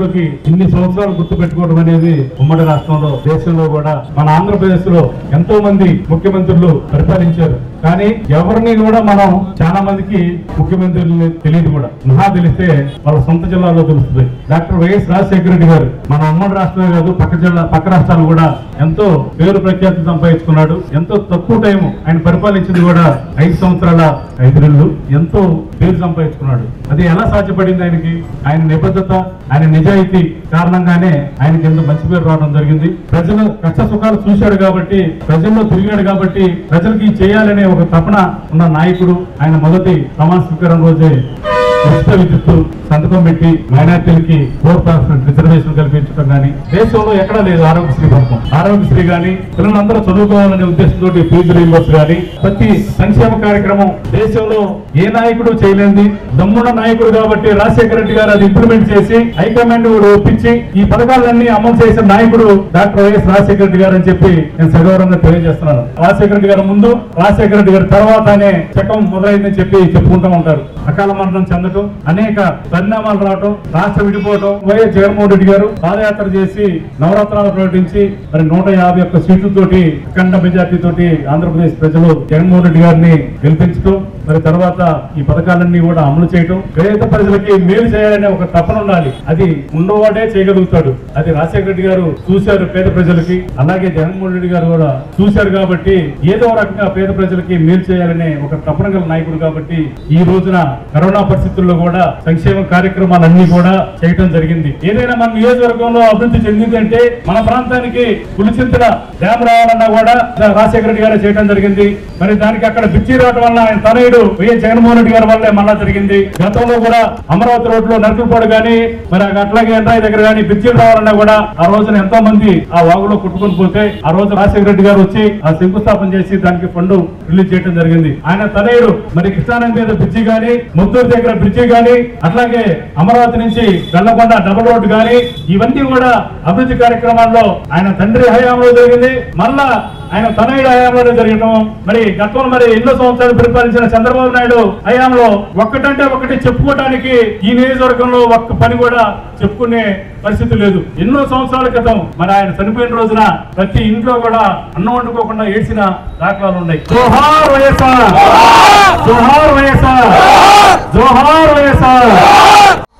నాయకుడికి ఇన్ని సంవత్సరాలు గుర్తు పెట్టుకోవడం అనేది ఉమ్మడి రాష్ట్రంలో దేశంలో కూడా మన ఆంధ్రప్రదేశ్ లో ఎంతో మంది ముఖ్యమంత్రులు పరిపాలించారు కానీ ఎవరిని కూడా మనం చాలా మందికి ముఖ్యమంత్రులు తెలియదు కూడా మహా తెలిస్తే వాళ్ళ సొంత జిల్లాలో తెలుస్తుంది డాక్టర్ వైఎస్ రాజశేఖర రెడ్డి గారు మన ఉమ్మడి రాష్ట్రమే కాదు పక్క జిల్లా పక్క రాష్ట్రాలు కూడా ఎంతో పేరు ప్రఖ్యాతి సంపాదించుకున్నాడు ఎంతో తక్కువ టైం ఆయన పరిపాలించింది కూడా ఐదు సంవత్సరాల ఐదు నెలలు ఎంతో పేరు సంపాదించుకున్నాడు అది ఎలా సాధ్యపడింది ఆయనకి ఆయన నిబద్ధత ఆయన నిజాయితీ కారణంగానే ఆయనకి ఎంతో మంచి పేరు రావడం జరిగింది ప్రజలు కష్ట సుఖాలు చూశాడు కాబట్టి ప్రజల్లో తిరిగాడు కాబట్టి ప్రజలకి చేయాలనే ఒక తపన ఉన్న నాయకుడు ఆయన మొదటి ప్రమాణ స్వీకారం రోజే ఉచిత విద్యుత్ సంతకం పెట్టి మైనార్టీలకి ఫోర్ పర్సెంట్ రిజర్వేషన్ కల్పించడం కానీ దేశంలో ఎక్కడా లేదు ఆరోగ్యశ్రీ పథకం ఆరోగ్యశ్రీ కానీ పిల్లలందరూ చదువుకోవాలనే ఉద్దేశంతో ఫీజు రీంబర్స్ కానీ ప్రతి సంక్షేమ కార్యక్రమం దేశంలో ఏ నాయకుడు చేయలేంది దమ్మున్న నాయకుడు కాబట్టి రాజశేఖర రెడ్డి గారు అది ఇంప్లిమెంట్ చేసి హైకమాండ్ కూడా ఒప్పించి ఈ పథకాలన్నీ అమలు చేసిన నాయకుడు డాక్టర్ వైఎస్ రాజశేఖర రెడ్డి గారు అని చెప్పి నేను సగౌరవంగా తెలియజేస్తున్నాను రాజశేఖర రెడ్డి గారు ముందు రాజశేఖర రెడ్డి గారు తర్వాత అనే చకం మొదలైందని చెప్పి చెప్పుకుంటూ ఉంటారు అకాల మరణం చెందటం అనేక పరిణామాలు రావటం రాష్ట్రం విడిపోవటం వైఎస్ జగన్మోహన్ రెడ్డి గారు పాదయాత్ర చేసి నవరత్నాలు ప్రకటించి మరి నూట యాభై ఒక్క సీట్లతోటి అఖండ మెజార్టీ తోటి ఆంధ్రప్రదేశ్ ప్రజలు జగన్మోహన్ రెడ్డి గారిని గెలిపించడం మరి తర్వాత ఈ పథకాలన్నీ కూడా అమలు చేయటం పేద ప్రజలకి మేలు చేయాలనే ఒక తపన ఉండాలి అది ఉండవాడే చేయగలుగుతాడు అది రాజశేఖర రెడ్డి గారు చూశారు పేద ప్రజలకి అలాగే జగన్మోహన్ రెడ్డి గారు కూడా చూశారు కాబట్టి ఏదో రకంగా పేద ప్రజలకి మేలు చేయాలనే ఒక తపన గల నాయకుడు కాబట్టి ఈ రోజున కరోనా పరిస్థితుల్లో కూడా సంక్షేమ కార్యక్రమాలన్నీ కూడా చేయటం జరిగింది ఏదైనా మన నియోజకవర్గంలో అభివృద్ధి చెందిందంటే మన ప్రాంతానికి పులిచింతల డ్యామ్ రావాలన్నా కూడా రాజశేఖర రెడ్డి గారే చేయడం జరిగింది మరి దానికి అక్కడ బ్రిడ్జి రావడం వల్ల ఆయన తనయుడు వైఎస్ జగన్మోహన్ రెడ్డి గారి వల్లే మళ్ళా జరిగింది గతంలో కూడా అమరావతి రోడ్ లో నరకులపాడు కానీ మరి అట్లాగే ఎండ్రాయి దగ్గర కానీ బ్రిడ్జిలు రావాలన్నా కూడా ఆ రోజున ఎంతో మంది ఆ వాగులో కొట్టుకొని పోతే ఆ రోజు రాజశేఖర రెడ్డి గారు వచ్చి ఆ శంకుస్థాపన చేసి దానికి ఫండ్ రిలీజ్ చేయడం జరిగింది ఆయన తనయుడు మరి కృష్ణానది మీద బ్రిడ్జి గాని ముత్తూరు దగ్గర బ్రిడ్జి గాని అట్లాగే అమరావతి నుంచి వెల్లకొండ డబుల్ రోడ్ గాని ఇవన్నీ కూడా అభివృద్ధి కార్యక్రమాల్లో ఆయన తండ్రి హయాంలో జరిగింది మళ్ళా ఆయన తనయుడు హయాంలోనే జరగటం మరి గతంలో మరి ఎన్నో సంవత్సరాలు పరిపాలించిన చంద్రబాబు నాయుడు హయాంలో ఒక్కటంటే ఒకటి చెప్పుకోవడానికి ఈ నియోజకవర్గంలో ఒక్క పని కూడా చెప్పుకునే పరిస్థితి లేదు ఎన్నో సంవత్సరాల క్రితం మరి ఆయన చనిపోయిన రోజున ప్రతి ఇంట్లో కూడా అన్నం వండుకోకుండా ఏడ్చిన దాఖలాలు ఉన్నాయి జోహార్ వైఎస్ఆర్ జోహార్ వైఎస్ఆర్ జోహార్ వైఎస్ఆర్